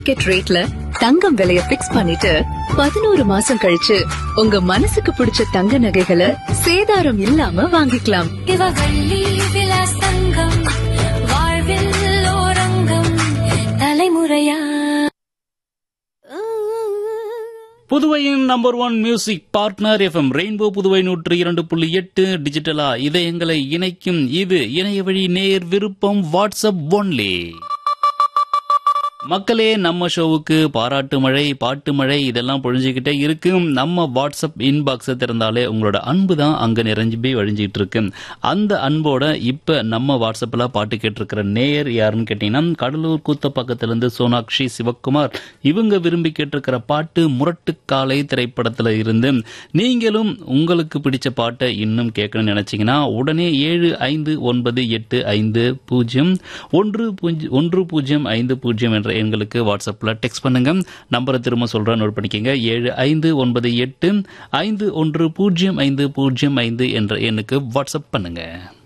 market ரேட்ல தங்கம் விலைய fix பண்ணிட்டு பதினோரு மாசம் கழிச்சு உங்க மனசுக்கு பிடிச்ச தங்க நகைகளை சேதாரம் இல்லாம வாங்கிக்கலாம் இவவள்ளி விலாஸ் தங்கம் வாழ்வில் ஓரங்கம் தலைமுறையா புதுவையின் number one music partner FM rainbow Puduvai நூற்று இரண்டு புள்ளி எட்டு டிஜிட்டலா இதயங்களை இணைக்கும் இது இணைய வழி நேர் விருப்பம் வாட்ஸ்அப் ஒன்லி மக்களே நம்ம ஷோவுக்கு பாராட்டு மழை பாட்டு மழை இதெல்லாம் பொழிஞ்சுக்கிட்டே இருக்கு நம்ம வாட்ஸ்அப் இன்பாக்ஸை திறந்தாலே உங்களோட அன்பு தான் அங்க நிறைஞ்சு போய் வழிஞ்சிட்டு இருக்கு அந்த அன்போட இப்ப நம்ம வாட்ஸ்அப்ல பாட்டு கேட்டிருக்கிற நேயர் யாருன்னு கேட்டீங்கன்னா கடலூர் கூத்த பக்கத்துல இருந்து சோனாக்ஷி சிவக்குமார் இவங்க விரும்பி கேட்டிருக்கிற பாட்டு முரட்டுக்காலை திரைப்படத்துல இருந்து நீங்களும் உங்களுக்கு பிடிச்ச பாட்டை இன்னும் கேட்கணும்னு நினைச்சீங்கன்னா உடனே ஏழு ஐந்து ஒன்பது எட்டு ஐந்து பூஜ்ஜியம் ஒன்று பூஜ்ஜி- ஒன்று பூஜ்ஜியம் ஐந்து பூஜ்ஜியம் என்ற எண்களுக்கு வாட்ஸ்அப்பில் டெக்ஸ்ட் பண்ணுங்க நம்பரை திரும்ப சொல்கிறேன் நோட் பண்ணிக்கங்க ஏழு ஐந்து ஒன்பது எட்டு ஐந்து ஒன்று பூஜ்ஜியம் ஐந்து பூஜ்ஜியம் ஐந்து என்ற எண்ணுக்கு வாட்ஸ்அப் பண்ணுங்க